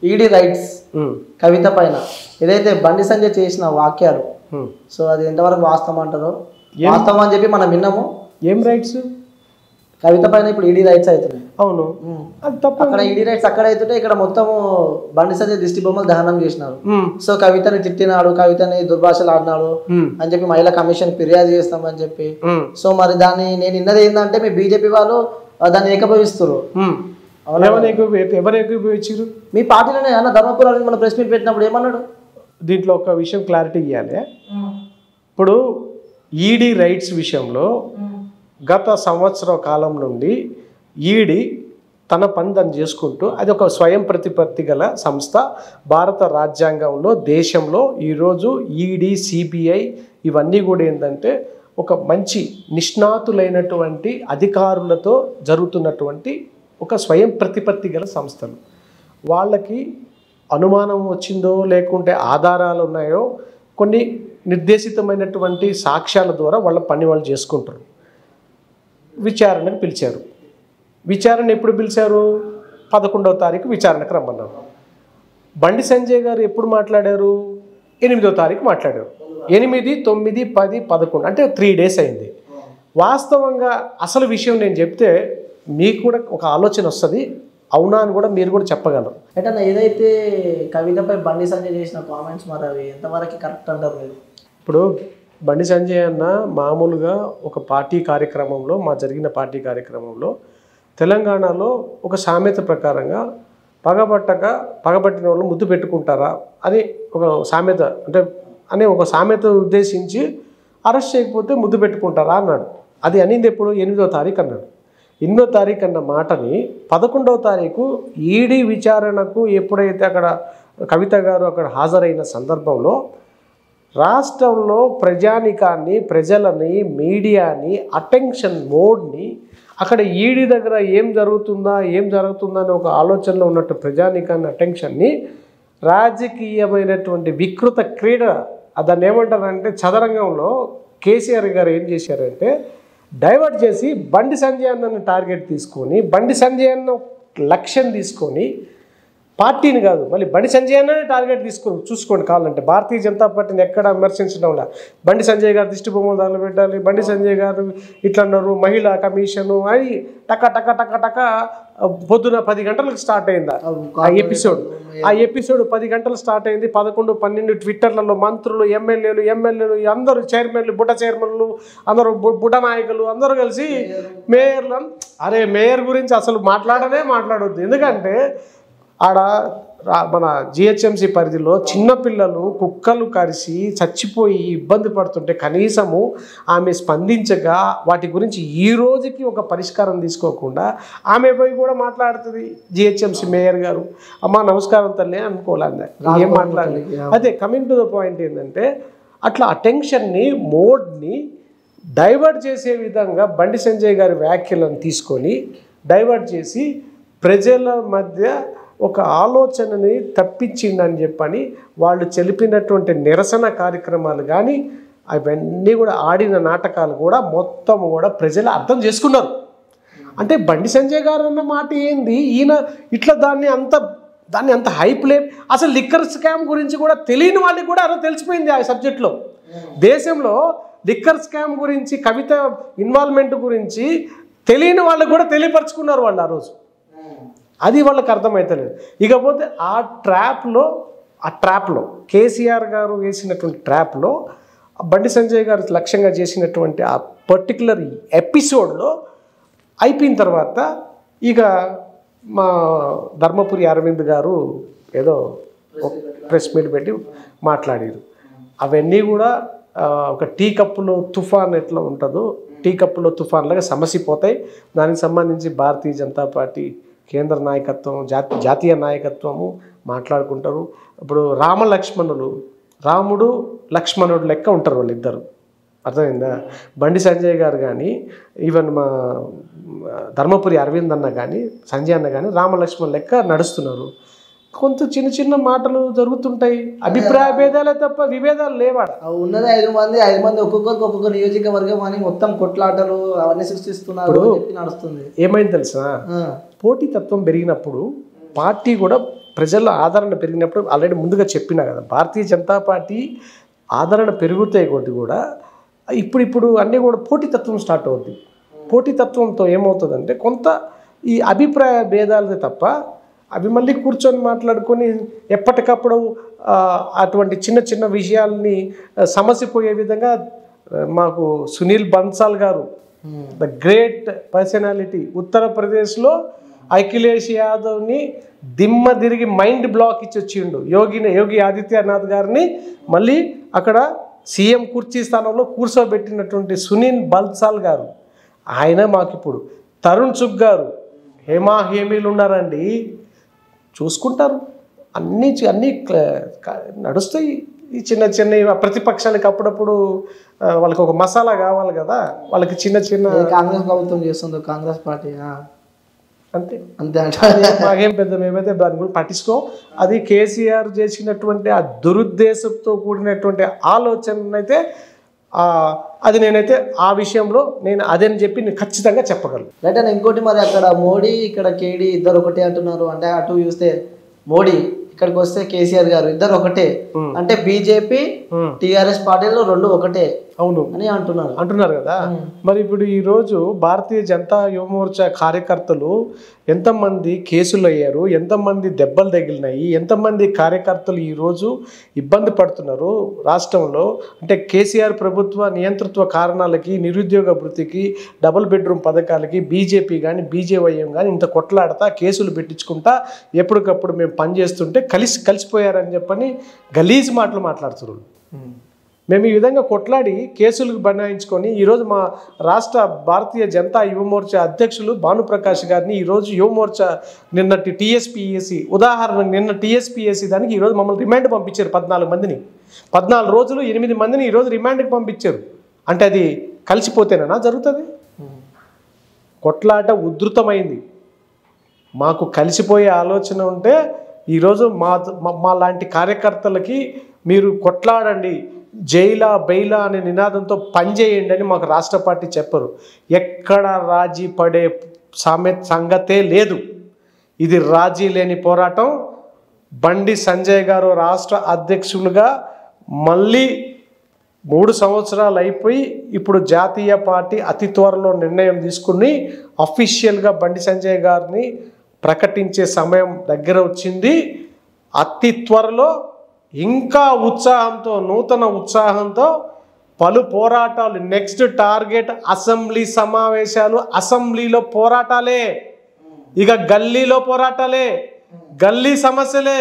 ED rights ఉమ్, కవిత పైన ఏదైతే బండి సంజయ్ చేసిన వాక్యాలు ఉమ్. సో అది ఎంతవరకు వాస్తవం అంటారో వాస్తవం అని చెప్పి మనం విన్నాము ఏం రైట్స్ కవిత పైన ఇప్పుడు ఈడీ రైట్స్ అవుతున్నాయి అవును ఉమ్. అది తప్ప అక్కడ ఈడీ రైట్స్ అక్కడ అవుతుంటే ఇక్కడ మొత్తము బండి సంజయ్ దిష్టి బొమ్మలు దహనం చేసినారు ఉమ్, సో కవితని తిట్టినాడు కవితని దుర్భాషలు ఆడినాడు ఉమ్, అని చెప్పి మహిళా కమిషన్ ఫిర్యాదు చేస్తామని చెప్పి ఉమ్, సో మరి దాన్ని నేను ఇన్నది ఏంటంటే మీ బీజేపీ వాళ్ళు ఆ, దాన్ని ఏకభవిస్తారు ఉమ్. ఎవరు ఎక్కువ ఎవరు ఎక్కువ ఇచ్చారు మీ పార్టీలోనే అన్న ధర్మపురానికి మన ప్రెస్ మీట్ పెట్టినప్పుడు ఏమన్నాడు దీంట్లో ఒక విషయం క్లారిటీ ఇవ్వాలి ఇప్పుడు ఈడీ రైట్స్ విషయంలో గత సంవత్సర కాలం నుండి ఈడీ తన పని తను చేసుకుంటూ అది ఒక స్వయం ప్రతిపత్తి గల సంస్థ భారత రాజ్యాంగంలో దేశంలో ఈరోజు ఈడీ సిబిఐ ఇవన్నీ కూడా ఏంటంటే ఒక మంచి నిష్ణాతులైనటువంటి అధికారులతో జరుగుతున్నటువంటి ఒక స్వయం ప్రతిపత్తి గల సంస్థలు వాళ్ళకి అనుమానం వచ్చిందో లేకుంటే ఆధారాలు ఉన్నాయో కొన్ని నిర్దేశితమైనటువంటి సాక్ష్యాల ద్వారా వాళ్ళ పని వాళ్ళు చేసుకుంటారు విచారణకు పిలిచారు విచారణ ఎప్పుడు పిలిచారు పదకొండవ తారీఖు విచారణకు రమ్మన్నారు బండి సంజయ్ గారు ఎప్పుడు మాట్లాడారు ఎనిమిదో తారీఖు మాట్లాడారు ఎనిమిది తొమ్మిది పది పదకొండు అంటే త్రీ డేస్ అయింది వాస్తవంగా అసలు విషయం నేను చెప్తే మీకు కూడా ఒక ఆలోచన వస్తుంది అవునా అని కూడా మీరు కూడా చెప్పగలరు అంటే అన్న ఏదైతే కవితపై బండి సంజయ్ చేసిన కామెంట్స్ మరి అవి ఎంతవరకు కరెక్ట్ అంటారు మీరు ఇప్పుడు బండి సంజయ్ అన్న మామూలుగా ఒక పార్టీ కార్యక్రమంలో మా జరిగిన పార్టీ కార్యక్రమంలో తెలంగాణలో ఒక సామెత ప్రకారంగా పగబట్టక పగబట్టిన వాళ్ళు ముద్దు పెట్టుకుంటారా అని ఒక సామెత అంటే అనే ఒక సామెత ఉద్దేశించి అరెస్ట్ చేయకపోతే ముద్దు పెట్టుకుంటారా అన్నాడు అది అనింది ఎప్పుడు ఎనిమిదో తారీఖు అన్నాడు ఎనిమిదో తారీఖు అన్న మాటని పదకొండవ తారీఖు ఈడీ విచారణకు ఎప్పుడైతే అక్కడ కవిత గారు అక్కడ హాజరైన సందర్భంలో రాష్ట్రంలో ప్రజానికాన్ని ప్రజలని మీడియాని అటెన్షన్ మోడ్ని అక్కడ ఈడి దగ్గర ఏం జరుగుతుందా ఏం జరుగుతుందా అని ఒక ఆలోచనలో ఉన్నట్టు ప్రజానికాన్ని అటెన్షన్ని రాజకీయమైనటువంటి వికృత క్రీడ దాన్ని ఏమంటారంటే చదరంగంలో కేసీఆర్ గారు ఏం చేశారంటే డైవర్ట్ చేసి బండి సంజయ్ అన్నని టార్గెట్ తీసుకొని బండి సంజయ్ అన్న లక్ష్యం తీసుకొని పార్టీని కాదు మళ్ళీ బండి సంజయ్ అన్ననే టార్గెట్ తీసుకుని చూసుకోండి కావాలంటే భారతీయ జనతా పార్టీని ఎక్కడ విమర్శించడంలా బండి సంజయ్ గారు దిష్టి బొమ్మలు దానిలో పెట్టాలి బండి సంజయ్ గారు ఇట్లా అన్నారు మహిళా కమిషను అని టక టక టక టక పొద్దున పది గంటలకు స్టార్ట్ అయిందా ఆ ఎపిసోడ్ ఆ ఎపిసోడ్ పది గంటలు స్టార్ట్ అయింది పదకొండు పన్నెండు ట్విట్టర్లలో మంత్రులు ఎమ్మెల్యేలు ఎమ్మెల్యేలు అందరూ చైర్మన్లు బుడ్డ చైర్మన్లు అందరూ బు- బుడ్డ నాయకులు అందరూ కలిసి మేయర్లు అన్- అరే మేయర్ గురించి అసలు మాట్లాడనే మాట్లాడొద్దు ఎందుకంటే ఆడ రా- మన జిహెచ్ఎంసి పరిధిలో చిన్నపిల్లలు కుక్కలు కరిసి చచ్చిపోయి ఇబ్బంది పడుతుంటే కనీసము ఆమె స్పందించగా వాటి గురించి ఈ రోజుకి ఒక పరిష్కారం తీసుకోకుండా ఆమె పోయి కూడా మాట్లాడుతుంది జిహెచ్ఎంసి మేయర్ గారు అమ్మా నమస్కారం తల్లి అనుకోలేదు ఏం మాట్లాడలేదు అదే కమింగ్ టు ద పాయింట్ ఏంటంటే అట్లా అటెన్షన్ని మోడ్ని డైవర్ట్ చేసే విధంగా బండి సంజయ్ గారి వ్యాఖ్యలను తీసుకొని డైవర్ట్ చేసి ప్రజల మధ్య ఒక ఆలోచనని తప్పించిండని చెప్పని వాళ్ళు చెలిపినటువంటి నిరసన కార్యక్రమాలు కానీ అవన్నీ కూడా ఆడిన నాటకాలు కూడా మొత్తం కూడా ప్రజలు అర్థం చేసుకున్నారు అంటే బండి సంజయ్ గారు అన్న మాట ఏంది ఈయన ఇట్లా దాన్ని అంత దాన్ని అంత హైప్ లే అసలు లిక్కర్ స్కామ్ గురించి కూడా తెలియని వాళ్ళకి కూడా అలా తెలిసిపోయింది ఆ సబ్జెక్ట్లో దేశంలో లిక్కర్ స్కామ్ గురించి కవిత ఇన్వాల్వ్మెంట్ గురించి తెలియని వాళ్ళకి కూడా తెలియపరుచుకున్నారు వాళ్ళు ఆ రోజు అది వాళ్ళకి అర్థమవుతలేదు ఇకపోతే ఆ ట్రాప్లో ఆ ట్రాప్లో కేసీఆర్ గారు వేసినటువంటి ట్రాప్లో బండి సంజయ్ గారు లక్ష్యంగా చేసినటువంటి ఆ పర్టికులర్ ఎపిసోడ్లో అయిపోయిన తర్వాత ఇక మా ధర్మపురి అరవింద్ గారు ఏదో ప్రెస్ మీట్ పెట్టి మాట్లాడారు అవన్నీ కూడా ఆ, ఒక టీ కప్పులో తుఫాన్ ఎట్లా ఉంటుందో టీ కప్పులో తుఫాన్ లాగా సమసిపోతాయి దానికి సంబంధించి భారతీయ జనతా పార్టీ కేంద్ర నాయకత్వం జాతి జాతీయ నాయకత్వము మాట్లాడుకుంటారు ఇప్పుడు రామ లక్ష్మణులు రాముడు లక్ష్మణుడు లెక్క ఉంటారు వాళ్ళిద్దరు అర్థమైందా బండి సంజయ్ గారు కానీ ఈవెన్ మా మా ధర్మపురి అరవింద్ అన్న కానీ సంజయ్ అన్న కానీ రామలక్ష్మణ్ లెక్క నడుస్తున్నారు కొంత చిన్న చిన్న మాటలు జరుగుతుంటాయి అభిప్రాయ భేదాలే తప్ప విభేదాలు లేవాడ ఆ ఉన్నది ఐదు మంది ఐదు మంది ఒక్కొక్కరికి ఒక్కొక్క నియోజకవర్గం అని మొత్తం కొట్లాటలు అవన్నీ సృష్టిస్తున్నారు అని చెప్పి నడుస్తుంది ఏమైంది తెలుసా ఆ, పోటీతత్వం పెరిగినప్పుడు పార్టీ కూడా ప్రజల ఆదరణ పెరిగినప్పుడు ఆల్రెడీ ముందుగా చెప్పినా కదా భారతీయ జనతా పార్టీ ఆదరణ పెరుగుతాయి కొద్ది కూడా ఇప్పుడు ఇప్పుడు అన్నీ కూడా పోటీతత్వం స్టార్ట్ అవుద్ది పోటీతత్వంతో ఏమవుతుందంటే కొంత ఈ అభిప్రాయ భేదాలదే తప్ప అవి మళ్ళీ కూర్చొని మాట్లాడుకొని ఎప్పటికప్పుడు ఆ, అటువంటి చిన్న చిన్న విషయాల్ని ఆ, సమసిపోయే విధంగా ఆ, మాకు సునీల్ బన్సాల్ గారు ద గ్రేట్ పర్సనాలిటీ ఉత్తరప్రదేశ్లో అఖిలేష్ యాదవ్ని దిమ్మ తిరిగి మైండ్ బ్లాక్ ఇచ్చి వచ్చిండు యోగిని యోగి ఆదిత్యనాథ్ గారిని మళ్ళీ అక్కడ సీఎం కుర్చీ స్థానంలో కూర్చోబెట్టినటువంటి సునీల్ బన్సాల్ గారు ఆయన మాకు ఇప్పుడు తరుణ్ చుగ్ గారు హేమా హేమీలు ఉన్నారండి చూసుకుంటారు అన్నీ చి- అన్నీ క్ల- క- నడుస్తాయి ఈ చిన్న చిన్న ఇవి ప్రతిపక్షాలకు అప్పుడప్పుడు ఆ, వాళ్ళకి ఒక మసాలా కావాలి కదా వాళ్ళకి చిన్న చిన్న ఏ కాంగ్రెస్ ప్రభుత్వం చేస్తుందో కాంగ్రెస్ పార్టీ ఆ, అంతే అంతే అంటే మాకేం పెద్ద మేమైతే దాని గురించి పట్టించుకోం అది కేసీఆర్ చేసినటువంటి ఆ దురుద్దేశంతో కూడినటువంటి ఆలోచన అయితే ఆ, అది నేనైతే ఆ విషయంలో నేను అదని చెప్పి నేను ఖచ్చితంగా చెప్పగలను రైట్ అన్న ఇంకోటి మరి అక్కడ మోడీ ఇక్కడ కేడీ ఇద్దరు ఒకటే అంటున్నారు అంటే అటు చూస్తే మోడీ ఇక్కడికి వస్తే కేసీఆర్ గారు ఇద్దరు ఒకటే అంటే బీజేపీ Hmm. టిఆర్ఎస్ పార్టీలో రెండు ఒకటే అవును అని అంటున్నారు అంటున్నారు కదా మరి ఇప్పుడు ఈరోజు భారతీయ జనతా యువమోర్చా కార్యకర్తలు ఎంతమంది కేసులు అయ్యారు ఎంతమంది దెబ్బలు తగిలినాయి ఎంతమంది కార్యకర్తలు ఈరోజు ఇబ్బంది పడుతున్నారు రాష్ట్రంలో అంటే కేసీఆర్ ప్రభుత్వ నియంతృత్వ కారణాలకి నిరుద్యోగ భృతికి డబుల్ బెడ్రూమ్ పథకాలకి బీజేపీ కానీ బీజేవైఎం కానీ ఇంత కొట్లాడతా కేసులు పెట్టించుకుంటా ఎప్పటికప్పుడు మేము పనిచేస్తుంటే కలిసి కలిసిపోయారని చెప్పని గలీజ్ మాటలు మాట్లాడుతున్నారు మేము ఈ విధంగా కొట్లాడి కేసులకు బనాయించుకొని ఈరోజు మా రాష్ట్ర భారతీయ జనతా యువమోర్చా అధ్యక్షులు భానుప్రకాష్ గారిని ఈరోజు యువమోర్చా నిన్నటి టీఎస్పీఎస్సి ఉదాహరణకు నిన్న టీఎస్పీఎస్సి దానికి ఈరోజు మమ్మల్ని రిమాండ్ పంపించారు పద్నాలుగు మందిని పద్నాలుగు రోజులు ఎనిమిది మందిని ఈరోజు రిమాండ్కి పంపించారు అంటే అది కలిసిపోతేనా జరుగుతుంది కొట్లాట ఉధృతమైంది మాకు కలిసిపోయే ఆలోచన ఉంటే ఈరోజు మా మా- మా లాంటి కార్యకర్తలకి మీరు కొట్లాడండి జైలా బెయిలా అనే నినాదంతో పనిచేయండి అని మాకు రాష్ట్ర పార్టీ చెప్పరు ఎక్కడ రాజీ పడే సామె సంగతే లేదు ఇది రాజీ లేని పోరాటం బండి సంజయ్ గారు రాష్ట్ర అధ్యక్షులుగా మళ్ళీ మూడు సంవత్సరాలు అయిపోయి ఇప్పుడు జాతీయ పార్టీ అతి త్వరలో నిర్ణయం తీసుకుని అఫీషియల్గా బండి సంజయ్ గారిని ప్రకటించే సమయం దగ్గర వచ్చింది అతి త్వరలో ఇంకా ఉత్సాహంతో నూతన ఉత్సాహంతో పలు పోరాటాలు నెక్స్ట్ టార్గెట్ అసెంబ్లీ సమావేశాలు అసెంబ్లీలో పోరాటాలే ఇక గల్లీలో పోరాటాలే గల్లీ సమస్యలే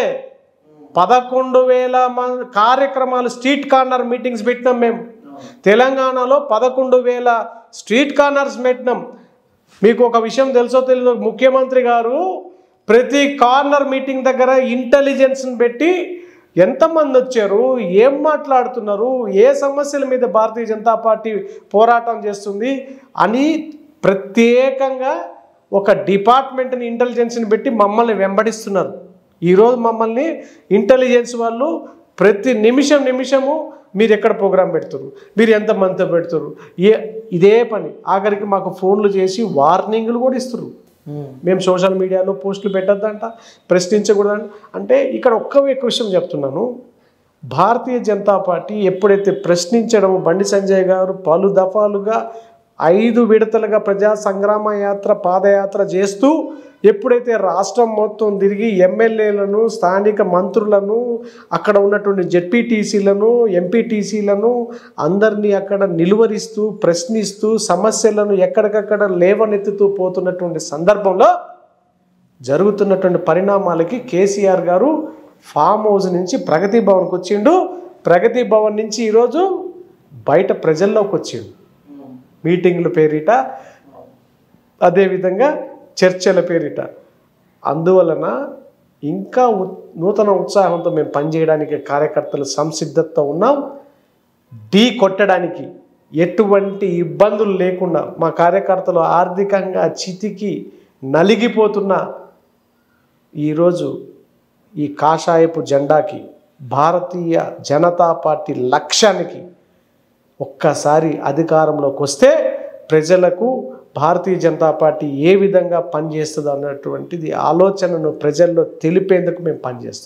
పదకొండు వేల మంది కార్యక్రమాలు స్ట్రీట్ కార్నర్ మీటింగ్స్ పెట్టినాం మేము తెలంగాణలో పదకొండు వేల స్ట్రీట్ కార్నర్స్ పెట్టినాం మీకు ఒక విషయం తెలుసో తెలియదు ముఖ్యమంత్రి గారు ప్రతి కార్నర్ మీటింగ్ దగ్గర ఇంటెలిజెన్స్ని పెట్టి ఎంతమంది వచ్చారు ఏం మాట్లాడుతున్నారు ఏ సమస్యల మీద భారతీయ జనతా పార్టీ పోరాటం చేస్తుంది అని ప్రత్యేకంగా ఒక డిపార్ట్మెంట్ని ఇంటెలిజెన్స్ని పెట్టి మమ్మల్ని వెంబడిస్తున్నారు ఈరోజు మమ్మల్ని ఇంటెలిజెన్స్ వాళ్ళు ప్రతి నిమిషం నిమిషము మీరు ఎక్కడ ప్రోగ్రాం పెడుతున్నారు మీరు ఎంతమందితో పెడుతున్నారు ఏ ఇదే పని ఆఖరికి మాకు ఫోన్లు చేసి వార్నింగ్లు కూడా ఇస్తున్నారు మేము సోషల్ మీడియాలో పోస్టులు పెట్టద్దంట ప్రశ్నించకూడదంట అంటే ఇక్కడ ఒక్క ఒక్క విషయం చెప్తున్నాను భారతీయ జనతా పార్టీ ఎప్పుడైతే ప్రశ్నించడం బండి సంజయ్ గారు పలు దఫాలుగా ఐదు విడతలుగా ప్రజా సంగ్రామ యాత్ర పాదయాత్ర చేస్తూ ఎప్పుడైతే రాష్ట్రం మొత్తం తిరిగి ఎమ్మెల్యేలను స్థానిక మంత్రులను అక్కడ ఉన్నటువంటి జెడ్పీటీసీలను ఎంపీటీసీలను అందరినీ అక్కడ నిలువరిస్తూ ప్రశ్నిస్తూ సమస్యలను ఎక్కడికక్కడ లేవనెత్తుతూ పోతున్నటువంటి సందర్భంలో జరుగుతున్నటువంటి పరిణామాలకి కేసీఆర్ గారు ఫామ్ హౌస్ నుంచి ప్రగతి భవన్కి వచ్చిండు ప్రగతి భవన్ నుంచి ఈరోజు బయట ప్రజల్లోకి వచ్చిండు మీటింగ్ల పేరిట అదేవిధంగా చర్చల పేరిట అందువలన ఇంకా ఉ- నూతన ఉత్సాహంతో మేము పనిచేయడానికి కార్యకర్తలు సంసిద్ధత ఉన్నాం ఢీ కొట్టడానికి ఎటువంటి ఇబ్బందులు లేకుండా మా కార్యకర్తలు ఆర్థికంగా చితికి నలిగిపోతున్న ఈరోజు ఈ కాషాయపు జెండాకి భారతీయ జనతా పార్టీ లక్ష్యానికి ఒక్కసారి అధికారంలోకి వస్తే ప్రజలకు భారతీయ జనతా పార్టీ ఏ విధంగా పనిచేస్తుంది అన్నటువంటిది ఆలోచనను ప్రజల్లో తెలిపేందుకు మేము పనిచేస్తాం